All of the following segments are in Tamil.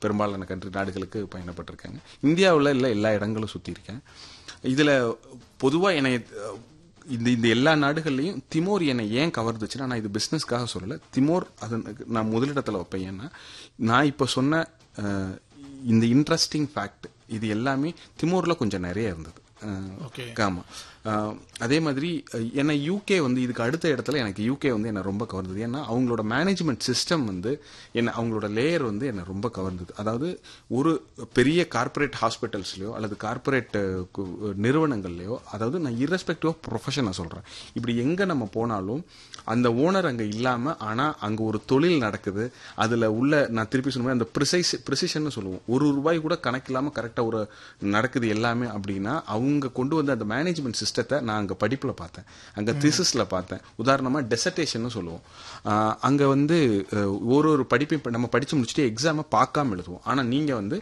பெரும்பாலான கண்ட்ரி நாடுகளுக்கு பயணப்பட்டிருக்காங்க இந்தியாவில் இல்லை எல்லா இடங்களும் சுற்றிருக்கேன் இதில் பொதுவாக என்னை அஹ், இந்த இந்த எல்லா நாடுகள்லையும் திமோர் என்னை ஏன் கவர்ந்துச்சுன்னா நான் இது பிஸ்னஸ்க்காக சொல்லலை திமோர் அது நான் முதலிடத்தில் வைப்பேன் ஏன்னா நான் இப்போ சொன்ன அஹ், இந்த இன்ட்ரெஸ்டிங் ஃபேக்ட் இது எல்லாமே திமோரில் கொஞ்சம் நிறைய இருந்தது அஹ், Okay. ஆமா அஹ், அதே மாதிரி அஹ், என்ன யூகே வந்து இதுக்கு அடுத்த இடத்துல எனக்கு யூகே வந்து என்ன ரொம்ப கவர்ந்தது ஏன்னா அவங்களோட மேனேஜ்மெண்ட் சிஸ்டம் வந்து என்ன அவங்களோட லேயர் வந்து என்ன ரொம்ப கவர்ந்தது அதாவது ஒரு பெரிய கார்ப்பரேட் ஹாஸ்பிட்டல்ஸ்லயோ அல்லது கார்ப்பரேட் நிறுவனங்கள்லயோ அதாவது நான் இரஸ்பெக்டிவ் ஆஃப் ப்ரொஃபஷன் நான் சொல்றேன் இப்படி எங்க நம்ம போனாலும் அந்த ஓனர் அங்க இல்லாம ஆனா அங்க ஒரு தொழில் நடக்குது அதுல உள்ள நான் திருப்பி சொன்ன மாதிரி அந்த ப்ரிசைஸ் ப்ரிசிஷன் சொல்லுவோம் ஒரு ரூபாய் கூட கணக்கு இல்லாம கரெக்டா ஒரு நடக்குது எல்லாமே அப்படின்னா அவங்க கொண்டு வந்த அந்த மேனேஜ்மெண்ட் சிஸ்டத்தை நான் அங்க படிப்புல பார்த்தேன் அங்க திசிஸ்ல பார்த்தேன் உதாரணமா டெசர்டேஷன் சொல்லுவோம் ஆஹ் அங்க வந்து அஹ், ஒரு ஒரு படிப்பையும் இப்ப நம்ம படிச்சு முடிச்சுட்டு எக்ஸாமை பார்க்காம எழுதுவோம் ஆனா நீங்க வந்து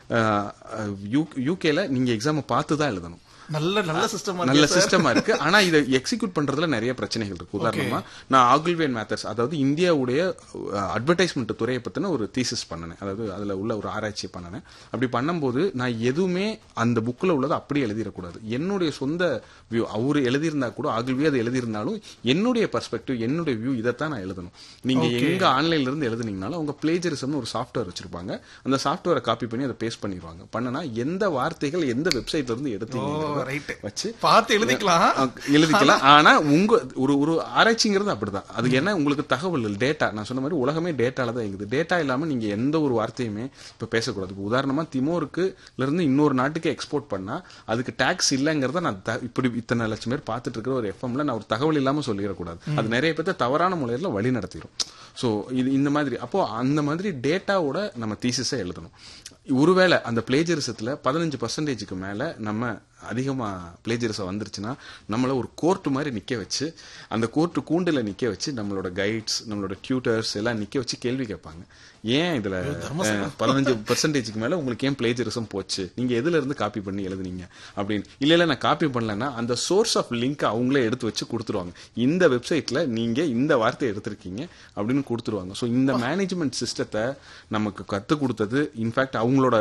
யூகேல நீங்க எக்ஸாமை பார்த்து தான் எழுதணும் நல்ல நல்ல சிஸ்டம் நல்ல சிஸ்டமா இருக்கு ஆனா இதை எக்ஸிக்யூட் பண்றதுல நிறைய பிரச்சனைகள் இருக்கு உதாரணமா நான் ஆகில்வேன் மேத்தர்ஸ் அதாவது இந்தியாவுடைய அட்வர்டைஸ்மெண்ட் துறையை பத்தின ஒரு தீசிஸ் பண்ணினேன் அதாவது அதுல உள்ள ஒரு ஆராய்ச்சி பண்ணினேன் அப்படி பண்ணும்போது நான் எதுவுமே அந்த புக்ல உள்ளதை அப்படியே எழுதிடக்கூடாது என்னுடைய சொந்த வியூ அவரு எழுதியிருந்தா கூட ஆகில்வே அது எழுதியிருந்தாலும் என்னுடைய பர்ஸ்பெக்டிவ் என்னுடைய வியூ இதைத்தான் நான் எழுதணும் நீங்க எங்க ஆன்லைன்ல இருந்து எழுதுனீங்கனாலும் அவங்க பிளேஜரிசம்னு ஒரு சாஃப்ட்வேர் வச்சிருப்பாங்க அந்த சாஃப்ட்வேரை காப்பி பண்ணி அதை பேஸ்ட் பண்ணிடுவாங்க பண்ணனா எந்த வார்த்தைகள் எந்த வெப்சைட்ல இருந்து எடுத்தீங்க ரைட் வச்சு பார்த்து எழுதிக்கலாம் அஹ் எழுதிக்கலாம் ஆனா உங்க ஒரு ஒரு ஆராய்ச்சிங்கிறது அப்படிதான் அது என்ன உங்களுக்கு தகவல் டேட்டா நான் சொன்ன மாதிரி உலகமே டேட்டால தான் இயங்குது டேட்டா இல்லாம நீங்க எந்த ஒரு வார்த்தையுமே இப்ப பேசக்கூடாது இப்ப உதாரணமா திமோருக்கு இருந்து இன்னொரு நாட்டுக்கு எக்ஸ்போர்ட் பண்ணா அதுக்கு டாக்ஸ் இல்லைங்கிறத நான் த- இப்படி இத்தனை லட்சம் பேர் பார்த்துட்டு இருக்கிற ஒரு எஃப்எம்ல நான் ஒரு தகவல் இல்லாம சொல்லிடக்கூடாது அது நிறைய பேர்த்த தவறான முறையில வழி நடத்திடும் ஸோ இது இந்த மாதிரி அப்போ அந்த மாதிரி டேட்டாவோட நம்ம தீசிஸை எழுதணும் ஒருவேளை அந்த பிளேஜரிசத்துல பதினஞ்சு பர்சன்டேஜுக்கு மேல நம்ம அதிகமா பிளேஜரிசம் வந்துருச்சுன்னா நம்மள ஒரு கோர்ட் மாதிரி நிக்க வச்சு அந்த கோர்ட் கூண்டுல நிக்க வச்சு நம்மளோட கைட்ஸ் நம்மளோட டியூட்டர்ஸ் எல்லாம் நிக்க வச்சு கேள்வி கேட்பாங்க ஏன் இதுல அஹ், பதினஞ்சு பர்சன்டேஜுக்கு மேல உங்களுக்கு ஏன் பிளேஜரிசம் போச்சு நீங்க எதுல இருந்து காப்பி பண்ணி எழுதுனீங்க அப்படின்னு இல்ல இல்ல நான் காப்பி பண்ணலன்னா அந்த சோர்ஸ் ஆஃப் லிங்க் அவங்களே எடுத்து வச்சு கொடுத்துருவாங்க இந்த வெப்சைட்ல நீங்க இந்த வார்த்தையை எடுத்திருக்கீங்க அப்படின்னு கொடுத்துருவாங்க ஸோ இந்த மேனேஜ்மெண்ட் சிஸ்டத்தை நமக்கு கத்து கொடுத்தது இன்ஃபேக்ட் அவங்களோட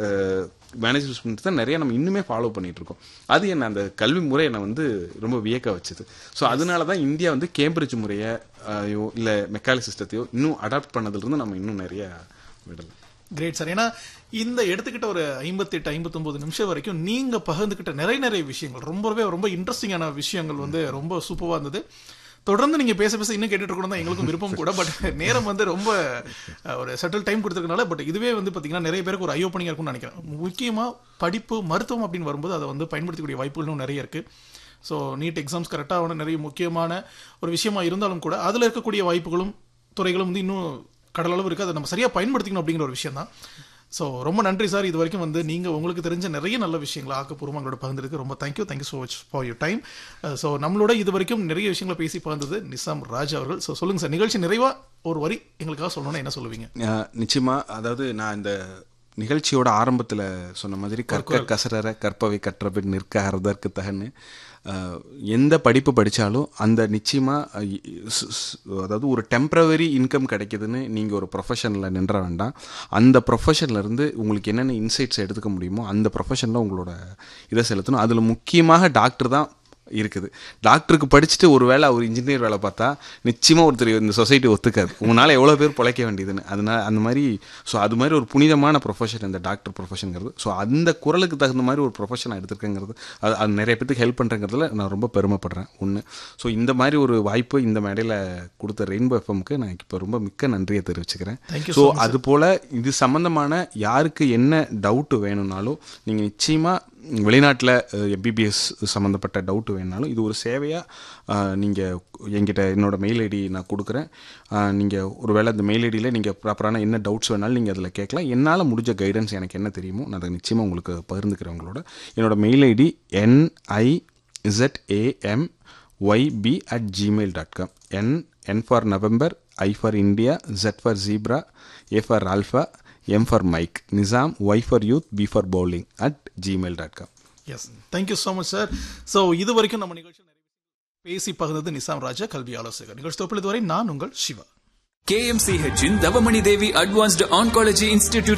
மேனேஜ்மெண்ட் தான் நிறைய நம்ம இன்னுமே ஃபாலோ பண்ணிட்டு இருக்கோம் அது என்ன அந்த கல்வி முறை என்னை வந்து ரொம்ப வியக்க வச்சது ஸோ அதனால தான் இந்தியா வந்து கேம்பிரிட்ஜ் முறையை அஹ், இல்ல மெக்காலி சிஸ்டத்தையோ இன்னும் அடாப்ட் பண்ணதுல இருந்து நம்ம இன்னும் நிறைய விடலாம் கிரேட் சார் ஏன்னா இந்த எடுத்துக்கிட்ட ஒரு ஐம்பத்தி எட்டு ஐம்பத்தொன்பது நிமிஷம் வரைக்கும் நீங்க பகிர்ந்துக்கிட்ட நிறைய நிறைய விஷயங்கள் ரொம்பவே ரொம்ப இன்ட்ரெஸ்டிங்கான விஷயங்கள் வந்து ரொம்ப சூப்பரா இருந்தது தொடர்ந்து நீங்க பேச பேச இன்னும் கேட்டுட்டு இருக்கணும் தான் எங்களுக்கும் விருப்பம் கூட பட் நேரம் வந்து ரொம்ப அஹ், ஒரு செட்டில் டைம் கொடுத்துருக்கனால பட் இதுவே வந்து பாத்தீங்கன்னா நிறைய பேருக்கு ஒரு ஐ ஓப்பனிங் இருக்கும்னு நினைக்கிறேன் முக்கியமா படிப்பு மருத்துவம் அப்படின்னு வரும்போது அதை வந்து பயன்படுத்தக்கூடிய வாய்ப்புகளும் நிறைய இருக்கு ஸோ நீட் எக்ஸாம்ஸ் கரெக்டாக நிறைய முக்கியமான ஒரு விஷயமா இருந்தாலும் கூட அதில் இருக்கக்கூடிய வாய்ப்புகளும் துறைகளும் வந்து இன்னும் கடலளவு இருக்குது அதை நம்ம சரியாக பயன்படுத்திக்கணும் அப்படிங்கிற ஒரு விஷயம் தான் ஸோ ரொம்ப நன்றி சார் இது வரைக்கும் வந்து நீங்கள் உங்களுக்கு தெரிஞ்ச நிறைய நல்ல விஷயங்களை ஆக்கப்பூர்வமாக எங்களோட பகிர்ந்ததுக்கு ரொம்ப thank you thank you so much for your time so நம்மளோட இது வரைக்கும் நிறைய விஷயங்களை பேசி பகிர்ந்தது நிசாம் ராஜ் அவர்கள் ஸோ சொல்லுங்கள் சார் நிகழ்ச்சி நிறைவாக ஒரு வரி எங்களுக்காக சொல்லணும்னா என்ன சொல்லுவீங்க அஹ், நிச்சயமா அதாவது நான் இந்த நிகழ்ச்சியோட ஆரம்பத்துல சொன்ன மாதிரி கற்க கசரற கற்பவை கற்றபின் நிற்க அறதற்கு தகன்னு அஹ், எந்த படிப்பு படிச்சாலும் அந்த நிச்சயமா அஹ், இ- சு- சு- அதாவது ஒரு டெம்பரவரி இன்கம் கிடைக்குதுன்னு நீங்க ஒரு ப்ரொஃபஷனில் நின்ற வேண்டாம் அந்த ப்ரொஃபஷன்ல இருந்து உங்களுக்கு என்னென்ன இன்சைட்ஸ் எடுத்துக்க முடியுமோ அந்த ப்ரொஃபஷனில் உங்களோட இதை செலுத்தணும் அதுல முக்கியமாக டாக்டர் தான் இருக்குது டாக்டருக்கு படிச்சுட்டு ஒரு வேளை அவர் இன்ஜினியர் வேலை பார்த்தா நிச்சயமா ஒருத்தர் இந்த சொசைட்டி ஒத்துக்காது உங்களால் எவ்வளோ பேர் பிழைக்க வேண்டியதுன்னு அதனால அந்த மாதிரி ஸோ அது மாதிரி ஒரு புனிதமான ப்ரொஃபஷன் இந்த டாக்டர் ப்ரொஃபஷனுங்கிறது ஸோ அந்த குரலுக்கு தகுந்த மாதிரி ஒரு ப்ரொஃபஷன் எடுத்திருக்கேங்கிறது அது அது நிறைய பேருக்கு ஹெல்ப் பண்ணுறங்கிறதுல நான் ரொம்ப பெருமைப்படுறேன் ஒன்று ஸோ இந்த மாதிரி ஒரு வாய்ப்பு இந்த மேடையில் கொடுத்த ரெயின்போ எஃப்எம்க்கு நான் இப்போ ரொம்ப மிக்க நன்றியை தெரிவிச்சுக்கிறேன் Thank you so so much, அது போல் இது சம்பந்தமான யாருக்கு என்ன டவுட்டு வேணும்னாலும் நீங்கள் நிச்சயமாக வெளிநாட்டில் எம்பிபிஎஸ் சம்மந்தப்பட்ட டவுட்டு வேணுனாலும் இது ஒரு சேவையாக நீங்கள் என்கிட்ட என்னோட மெயில் ஐடி நான் கொடுக்குறேன் நீங்கள் ஒருவேளை அந்த மெயில் ஐடியில் நீங்கள் ப்ராப்பரான என்ன டவுட்ஸ் வேணாலும் நீங்கள் அதில் கேட்கலாம் என்னால் முடிஞ்ச கைடன்ஸ் எனக்கு என்ன தெரியுமோ நான் அதை நிச்சயமாக உங்களுக்கு பகிர்ந்துக்கிறேன் உங்களோட என்னோட mail ID NI ZAM YB at Gmail dot com N N for November I for India Z for zebra A for alpha M for mike Nizam Y for youth B for bowling at Gmail dot com yes thank you so much sir so இது வரைக்கும் நம்ம நிகழ்ச்சி நிறைய பேசி பகிர்ந்தது நிசாம் ராஜா கல்வி ஆலோசகர் நிகழ்ச்சி தொப்பில் இதுவரை நான் உங்கள் சிவா KMCH இன் Thavamani Devi advanced oncology institute